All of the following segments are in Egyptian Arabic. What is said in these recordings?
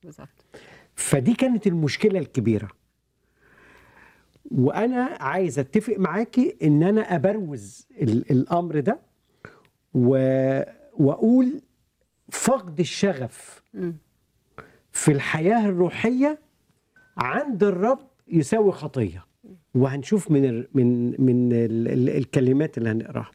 بالظبط فدي كانت المشكله الكبيره وانا عايز اتفق معاكي ان انا ابروز ال- الامر ده و... واقول فقد الشغف مم. في الحياه الروحيه عند الرب يساوي خطيه وهنشوف من ال... من من ال... ال... الكلمات اللي هنقراها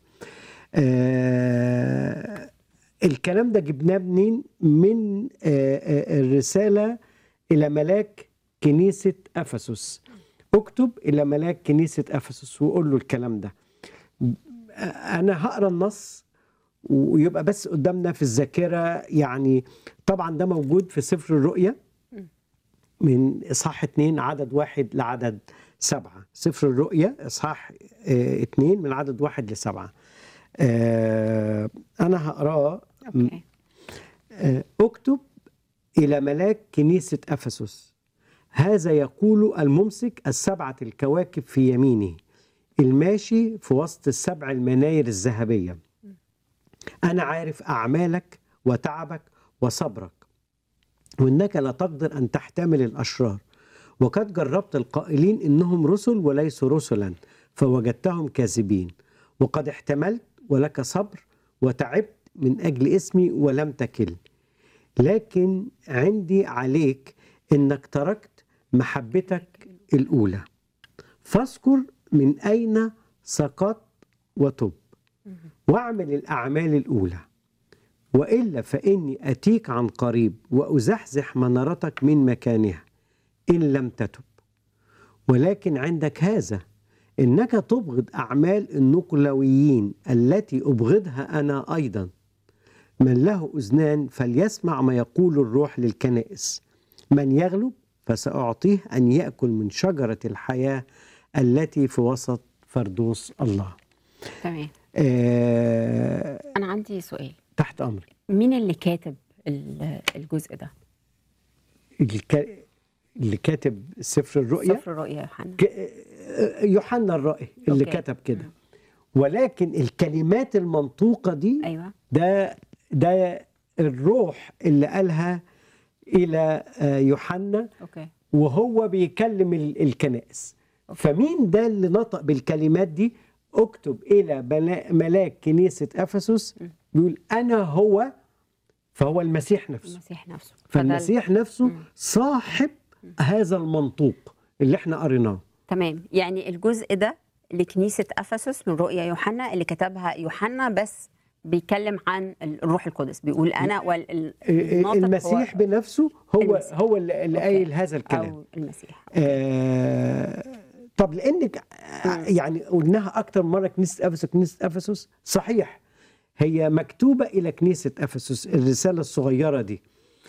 آه... الكلام ده جبناه منين من آه... آه... الرساله الى ملاك كنيسه افسس اكتب الى ملاك كنيسه افسس وقول له الكلام ده انا هقرا النص ويبقى بس قدامنا في الذاكره يعني طبعا ده موجود في سفر الرؤيا من اصحاح اتنين عدد واحد لعدد سبعه سفر الرؤيا اصحاح اه اتنين من عدد واحد لسبعه اه انا هقراه اوكي آه، اكتب إلى ملاك كنيسة أفسس هذا يقول الممسك السبعة الكواكب في يمينه الماشي في وسط السبع المناير الذهبية أنا عارف أعمالك وتعبك وصبرك وإنك لا تقدر أن تحتمل الأشرار وقد جربت القائلين إنهم رسل وليسوا رسلا فوجدتهم كاذبين وقد احتملت ولك صبر وتعبت من أجل اسمي ولم تكل لكن عندي عليك انك تركت محبتك الاولى فاذكر من اين سقطت وتب واعمل الاعمال الاولى والا فاني اتيك عن قريب وازحزح منارتك من مكانها ان لم تتب ولكن عندك هذا انك تبغض اعمال النقلويين التي ابغضها انا ايضا من له اذنان فليسمع ما يقول الروح للكنائس من يغلب فساعطيه ان ياكل من شجره الحياه التي في وسط فردوس الله تمام آه انا عندي سؤال تحت امرك مين اللي كاتب ال- الجزء ده الك... اللي كاتب سفر الرؤيا سفر الرؤيا يا حنا ك... يوحنا الرائي اللي أوكي. كتب كده ولكن الكلمات المنطوقه دي ايوه ده ده الروح اللي قالها الى آه، يوحنا اوكي وهو بيكلم ال- الكنائس فمين ده اللي نطق بالكلمات دي اكتب الى بلا- ملاك كنيسه افسس بيقول انا هو فهو المسيح نفسه المسيح نفسه فده ال- فالمسيح نفسه صاحب هذا المنطوق اللي احنا قريناه تمام يعني الجزء ده لكنيسة أفسس من رؤيا يوحنا اللي كتبها يوحنا بس بيتكلم عن الروح القدس بيقول أنا والناطق المسيح هو بنفسه هو المسيح. هو اللي اللي أوكي. قايل هذا الكلام أو المسيح آه طب لانك آه، يعني قلناها اكتر من مره كنيسه افسس كنيسه افسس صحيح هي مكتوبه الى كنيسه افسس الرساله الصغيره دي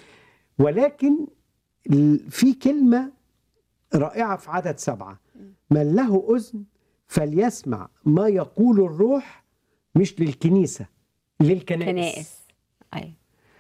ولكن ال- في كلمه رائعه في عدد سبعه من له اذن فليسمع ما يقول الروح مش للكنيسه للكنائس كنائس أيوة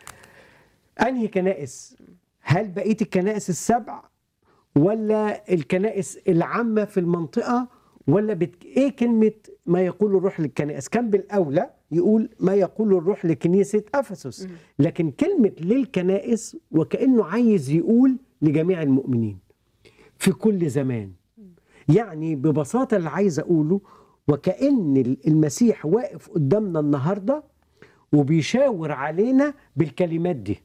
انهي كنائس هل بقيه الكنائس السبع ولا الكنائس العامه في المنطقه ولا بت... ايه كلمه ما يقول الروح للكنائس كان بالاولى يقول ما يقول الروح لكنيسه افسس لكن كلمه للكنائس وكانه عايز يقول لجميع المؤمنين في كل زمان يعني ببساطه اللي عايز اقوله وكأن المسيح واقف قدامنا النهارده وبيشاور علينا بالكلمات دي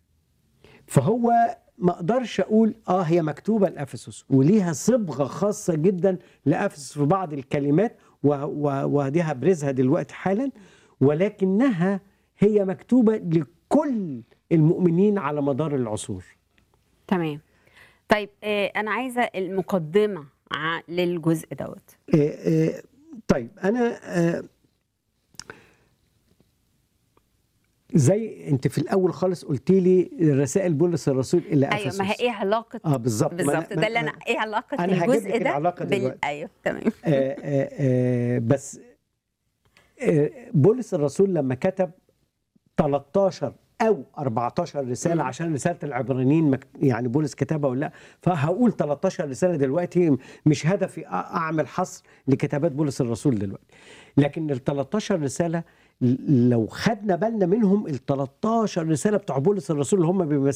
فهو ما اقدرش اقول اه هي مكتوبه لافسس وليها صبغه خاصه جدا لافسس في بعض الكلمات و- و- ودي هبرزها دلوقتي حالا ولكنها هي مكتوبه لكل المؤمنين على مدار العصور تمام طيب آه أنا عايزة المقدمة ع- للجزء دوت آه، آه، طيب انا آه، زي انت في الاول خالص قلت لي رسائل بولس الرسول الى أيوة افسس ما هي إيه علاقة اه بالظبط ما أنا- بالظبط ما- ده اللي ما- أنا إيه علاقة أنا هجيب الجزء لك ده العلاقة دلوقتي. أيوة تمام آه، آه، آه، بس آه، بولس الرسول لما كتب 13 او 14 رساله مم. عشان رساله العبرانيين مك- يعني بولس كتبها ولا لا فهقول 13 رساله دلوقتي مش هدفي أ- اعمل حصر لكتابات بولس الرسول دلوقتي لكن ال 13 رساله ل- لو خدنا بالنا منهم ال 13 رساله بتوع بولس الرسول اللي هم